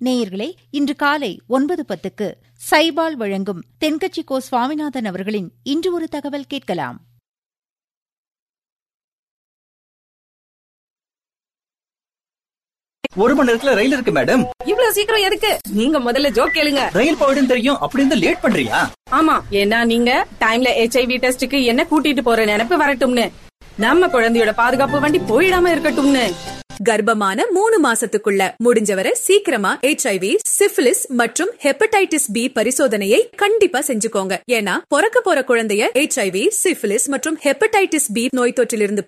நேயர்களே இன்று காலை ஒன்பது பத்துக்கு சைபால் வழங்கும் தென்கட்சி கோ சுவாமிநாதன் அவர்களின் இன்று ஒரு தகவல் கேட்கலாம் ஒரு மணி நேரத்துல ரயில் இருக்கு மேடம் இவ்வளவு சீக்கிரம் எதுக்கு நீங்க முதல்ல ஜோக் கேளுங்க ரயில் போயிடும் தெரியும் அப்படி இருந்தா லேட் பண்றியா ஆமா ஏன்னா நீங்க டைம்ல ஹெச்ஐவி டெஸ்டுக்கு என்ன கூட்டிட்டு போற நினைப்பு வரட்டும்னு நம்ம குழந்தையோட பாதுகாப்பு வண்டி போயிடாம இருக்கட்டும்னு கர்ப்பமான மூணு மாசத்துக்குள்ள முடிஞ்சவரை சீக்கிரமா ஹெச்ஐவி சிபிலிஸ் மற்றும் ஹெப்படைட்டிஸ் பி பரிசோதனையை கண்டிப்பா செஞ்சுக்கோங்க ஏன்னா பிறக்க போற குழந்தைய ஹெச்ஐவி சிபிலிஸ் மற்றும் ஹெப்படைட்டிஸ் பி நோய் தொற்றிலிருந்து